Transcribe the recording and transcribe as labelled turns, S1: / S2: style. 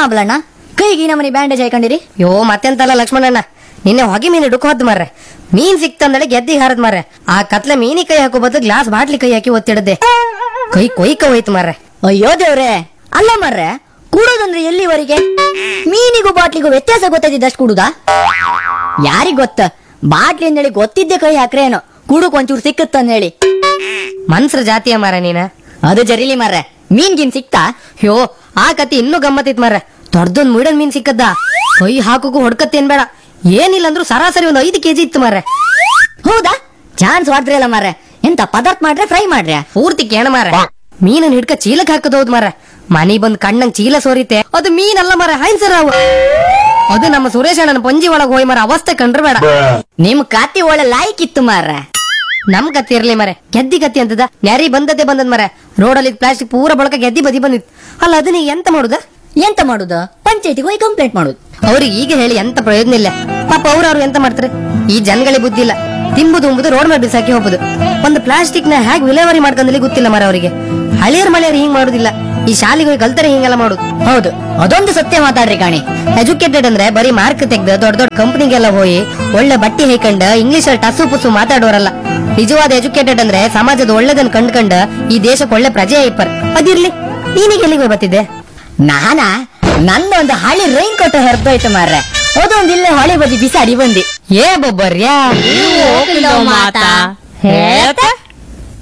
S1: ಆಬ್ಲಣ್ಣ ಕೈಗೆ ಈ ನಮನಿ ಬ್ಯಾಂಡೇಜ್ ಹಾಕೊಂಡಿರಿ
S2: ಯೋ ಮತ್ತೆಂತಲ್ಲ ಲಕ್ಷ್ಮಣಣ್ಣ ನಿನ್ನೆ ಹೊಗೆ ಮೀನು ಡುಕ್ ಹೊದ್ದು ಮಾರ್ರೆ ಮೀನ್ ಸಿಕ್ತಂದಳೆ ಗೆದ್ದಿ ಹಾರದ್ ಮಾರ್ರೆ ಆ ಕತ್ಲೆ ಮೀನಿ ಕೈ ಹಾಕೋ ಬದಲು ಗ್ಲಾಸ್ ಬಾಟ್ಲಿ ಕೈ ಹಾಕಿ ಒತ್ತಿಡದೆ ಕೈ ಕೊಯ್ಕ ಹೋಯ್ತು ಮಾರ್ರೆ
S1: ಅಯ್ಯೋ ದೇವ್ರೆ ಅಲ್ಲ ಮರ್ರೆ ಕೂಡೋದಂದ್ರೆ ಎಲ್ಲಿವರೆಗೆ ಮೀನಿಗೂ ಬಾಟ್ಲಿಗೂ ವ್ಯತ್ಯಾಸ ಗೊತ್ತಾಯ್ತಿದ್ದಷ್ಟು ಕೂಡುದಾ ಯಾರಿಗ್ ಗೊತ್ತ ಬಾಟ್ಲಿ ಅಂದೇಳಿ ಗೊತ್ತಿದ್ದೆ ಕೈ ಹಾಕ್ರೇನೋ ಕೂಡಕ್ ಒಂಚೂರು ಸಿಕ್ಕತ್ತಂದೇಳಿ
S2: ಮನ್ಸ್ರ ಜಾತಿಯ ಮಾರ ನೀನ
S1: ಅದು ಜರಿಲಿ ಮರ್ರೆ ಮೀನ್ ಗಿನ್ ಸಿಕ್ತಾ
S2: ಯೋ ಆ ಕತಿ ಇನ್ನೂ ಗಮ್ಮತ್ತಿತ್ ಮಾರ್ರೆ ದೊಡ್ಡದೊಂದ್ ಮುಡನ್ ಮೀನ್ ಸಿಕ್ಕದ್ದ ಕೈ ಹಾಕೋಕು ಹೊಡ್ಕತ್ತೇನ್ ಬೇಡ ಏನಿಲ್ಲ ಅಂದ್ರೂ ಸರಾಸರಿ ಒಂದು ಐದು ಕೆಜಿ ಇತ್ತು ಮಾರ್ರೆ
S1: ಹೌದಾ ಚಾನ್ಸ್ ಹೊಡ್ದ್ರಲ್ಲ ಮಾರ್ರೆ ಎಂತ ಪದಾರ್ಥ ಮಾಡ್ರೆ ಫ್ರೈ ಮಾಡ್ರೆ
S2: ಪೂರ್ತಿ ಕೇಣ ಮಾರ ಮೀನನ್ ಹಿಡ್ಕ ಚೀಲಕ್ ಹಾಕದ್ ಹೌದ್ ಮಾರ ಮನಿ ಬಂದ್ ಕಣ್ಣಂಗ್ ಚೀಲ ಸೋರಿತೆ ಅದು ಮೀನಲ್ಲ ಮಾರ ಹೈನ್ಸರ್ ಅವು ಅದು ನಮ್ಮ ಸುರೇಶ್ ಅಣ್ಣನ ಪಂಜಿ ಒಳಗ್ ಹೋಯ್ ಮಾರ ಅವಸ್ಥೆ ಕಂಡ್ರೆ ಬೇಡ
S1: ನಿಮ್ ಕಾತಿ ಒಳ್ಳೆ ಲಾಯ್ಕ್ ಇತ್ತು ಮಾರ್ರೆ
S2: ನಮ್ ಕತ್ತಿ ಇರ್ಲಿ ಮರೆ ಗೆದ್ದಿ ಕತ್ತಿ ಅಂತದ ನ್ಯಾರಿ ಬಂದದ್ದೇ ಬಂದದ್ ಮರೆ ರೋಡಲ್ಲಿ ಪ್ಲಾಸ್ಟಿಕ್ ಪೂರ ಬಳಕ ಗೆದ್ದಿ ಬದಿ ಬಂದಿತ್ತು ಅಲ್ಲ ಅದನ್ನ ಎಂತ ಮಾಡುದ
S1: ಎಂತ ಮಾಡುದು ಪಂಚಾಯತಿಗೆ ಹೋಗಿ ಕಂಪ್ಲೇಂಟ್ ಮಾಡುದು
S2: ಅವ್ರಿಗೆ ಈಗ ಹೇಳಿ ಎಂತ ಪ್ರಯೋಜನ ಇಲ್ಲ ಪಾಪ ಅವ್ರವ್ರು ಎಂತ ಮಾಡ್ತಾರೆ ಈ ಜನಗಳಿಗೆ ಬುದ್ಧಿ ಇಲ್ಲ ತಿಂಬುದು ಉಂಬುದು ರೋಡ್ ಮೇಲೆ ಬಿಸಾಕಿ ಹೋಗುದು ಒಂದು ಪ್ಲಾಸ್ಟಿಕ್ ನ ಹೇಗೆ ವಿಲೇವಾರಿ ಮಾಡ್ಕೊಂಡಲ್ಲಿ ಗೊತ್ತಿಲ್ಲ ಮರ ಅವರಿಗೆ ಹಳಿಯರ್ ಮಳೆಯರ್ ಹಿಂಗ್ ಮಾಡುದಿಲ್ಲ ಈ ಶಾಲೆಗೆ ಹೋಗಿ ಕಲ್ತರೆ ಹಿಂಗೆಲ್ಲ ಮಾಡುದು
S1: ಹೌದು ಅದೊಂದು ಸತ್ಯ ಮಾತಾಡ್ರಿ ಕಾಣಿ
S2: ಎಜುಕೇಟೆಡ್ ಅಂದ್ರೆ ಬರೀ ಮಾರ್ಕ್ ತೆಗ್ದು ದೊಡ್ಡ ದೊಡ್ಡ ಕಂಪನಿಗೆಲ್ಲ ಹೋಗಿ ಒಳ್ಳೆ ಬಟ್ಟಿ ಹೈಕಂಡ್ ಇಂಗ್ಲಿಷ್ ಅಲ್ಲಿ ಟಸು ಪುಸು ಮಾತಾಡೋರಲ್ಲ ನಿಜವಾದ ಎಜುಕೇಟೆಡ್ ಅಂದ್ರೆ ಸಮಾಜದ ಒಳ್ಳೆದನ್ ಕಂಡ್ಕಂಡ್ ಈ ದೇಶಕ್ಕೆ ಒಳ್ಳೆ ಪ್ರಜೆ ಐಪರ್ ಅದಿರ್ಲಿ ನೀನೀಗ ಎಲ್ಲಿಗೆ ಹೋಗ್ ಬರ್ತಿದ್ದೆ
S1: ನಾನಾ ನಂದೊಂದು ಹಳಿ ರೈನ್ ಕೋಟ್ ಹರಿದೋಯ್ತು ಮಾರ್ರೆ ಅದೊಂದು ಇಲ್ಲೇ ಹೊಳೆ ಬದಿ ಬಿಸಾಡಿ ಬಂದಿ
S2: ಏ ಬೊಬ್ಬರ್ಯಾ
S3: ಹೋಗಿಲ್ಲೋ ಮಾತಾ ಹೇಳ್ತಾ